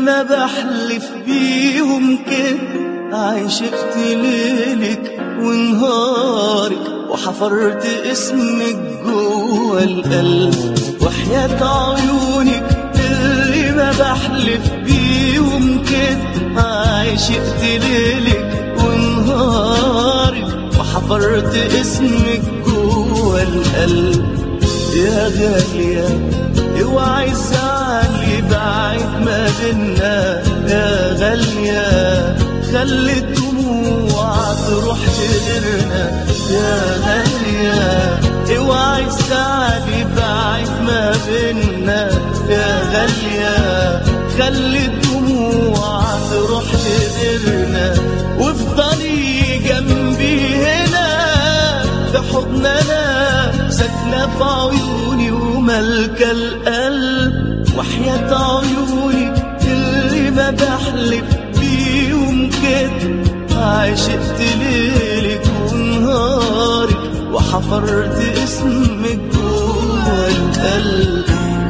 ما بحلف بيهم كده عشقت ليلك ونهارك وحفرت اسمك جوه القلب وحياة عيونك اللي ما بحلف بيهم كده عشقت ليلك ونهارك وحفرت اسمك جوه القلب يا غالية اوعي الزعل يبعد ما بينا يا غالية خلي الدموع تروح تغيرنا يا غالية اوعي الزعل يبعد ما بينا يا غالية خلي الدموع تروح تغيرنا وافضلي جنبي هنا في حضننا ساكنة في عيوني وملكة القلب وحياة عيوني اللي ما بحلف بيهم كده عشقت ليلك ونهارك وحفرت اسمك جوه القلب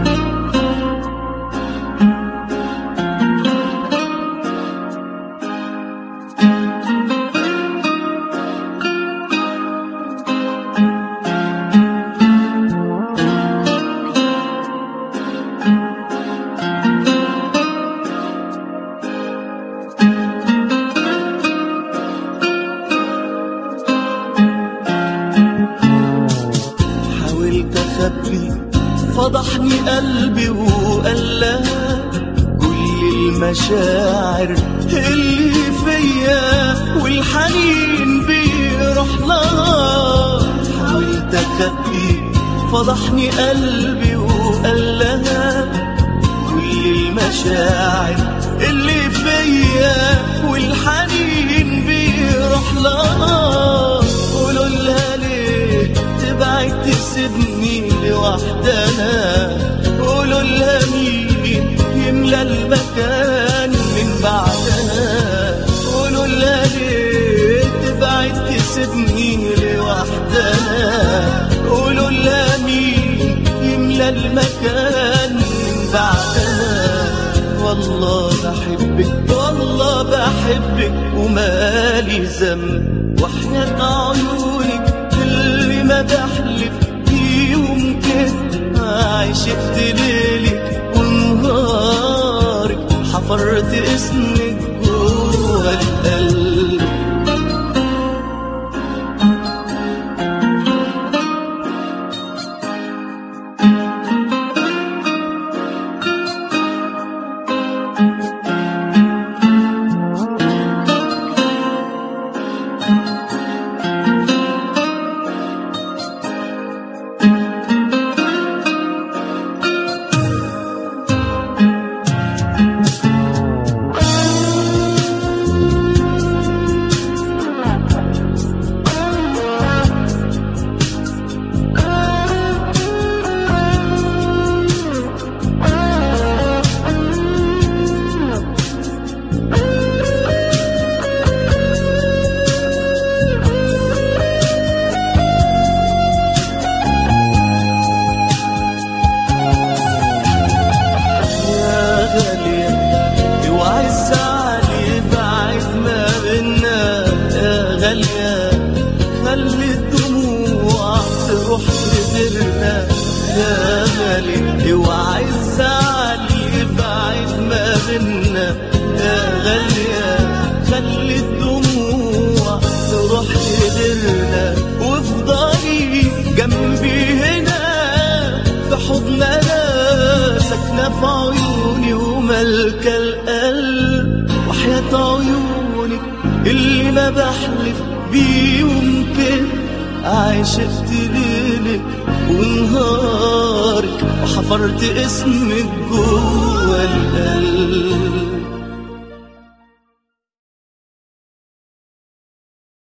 حاولت اخبي فضحني قلبي وقال لها كل المشاعر اللي فيا والحنين بيروح لها حاولت اخبي فضحني قلبي وقال لها كل المشاعر اللي فيا والحنين بيروح لها قولوا لها ليه تبعد تسيبني لوحدنا قولوا لها مين يملى المكان من بعدنا قولوا لها ليه تبعد تسيبني لوحدنا قولوا لها مين يملى المكان من بعدنا والله بحبك والله بحبك ومالي ذنب وحياة عيونك اللي ما بحلف بيهم كده عشقت ليلك ونهارك حفرت اسمك جوه القلب يا غالية اوعي الزعل يبعد ما بينا يا غالية خلي الدموع تروح تدرنا يا غالية اوعي الزعل يبعد ما بينا يا غالية خلي الدموع تروح تدرنا وافضلي جنبي هنا في حضننا ساكنة في عيوني وملكة القلب وحياة عيونك اللي ما بحلف بيهم كده عشقت ليلك ونهارك وحفرت اسمك جوه القلب